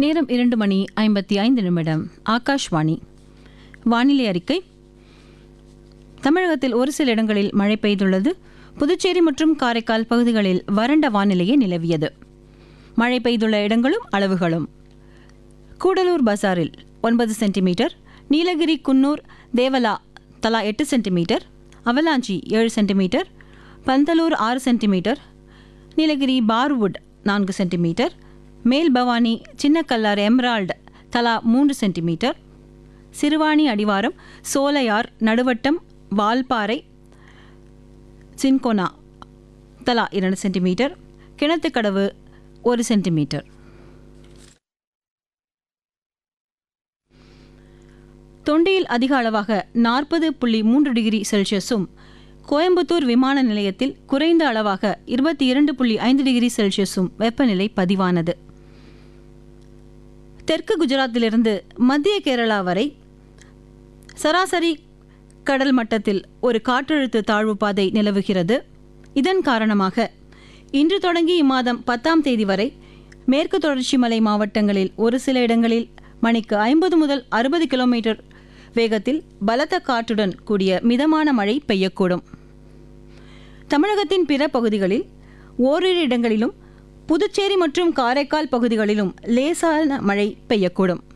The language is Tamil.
நேரம் இரண்டு மணி ஐம்பத்தி ஐந்து நிமிடம் ஆகாஷ்வாணி வானிலை அறிக்கை தமிழகத்தில் ஒரு சில இடங்களில் மழை பெய்துள்ளது புதுச்சேரி மற்றும் காரைக்கால் பகுதிகளில் வறண்ட வானிலையே நிலவியது மழை பெய்துள்ள இடங்களும் அளவுகளும் கூடலூர் பசாரில் ஒன்பது சென்டிமீட்டர் நீலகிரி குன்னூர் தேவலா தலா எட்டு சென்டிமீட்டர் அவலாஞ்சி ஏழு சென்டிமீட்டர் பந்தலூர் ஆறு சென்டிமீட்டர் நீலகிரி பார்வுட் நான்கு சென்டிமீட்டர் மேல் பவானி சின்னக்கல்லார் எம்ரால்டு தலா மூன்று சென்டிமீட்டர் சிறுவாணி அடிவாரம் சோலையார் நடுவட்டம் வால்பாறை சின்கோனா தலா இரண்டு சென்டிமீட்டர் கிணத்துக்கடவு ஒரு சென்டிமீட்டர் தொண்டியில் அதிக அளவாக நாற்பது புள்ளி மூன்று டிகிரி செல்சியஸும் கோயம்புத்தூர் விமான நிலையத்தில் குறைந்த அளவாக இருபத்தி இரண்டு புள்ளி ஐந்து டிகிரி செல்சியஸும் வெப்பநிலை பதிவானது தெற்கு குஜராத்திலிருந்து மத்திய கேரளா வரை சராசரி கடல் மட்டத்தில் ஒரு காற்றழுத்த தாழ்வு பாதை நிலவுகிறது இதன் காரணமாக இன்று தொடங்கி இம்மாதம் பத்தாம் தேதி வரை மேற்கு தொடர்ச்சி மலை மாவட்டங்களில் ஒரு சில இடங்களில் மணிக்கு ஐம்பது முதல் அறுபது கிலோமீட்டர் வேகத்தில் பலத்த காற்றுடன் கூடிய மிதமான மழை பெய்யக்கூடும் தமிழகத்தின் பிற பகுதிகளில் ஓரிரு இடங்களிலும் புதுச்சேரி மற்றும் காரைக்கால் பகுதிகளிலும் லேசான மழை பெய்யக்கூடும்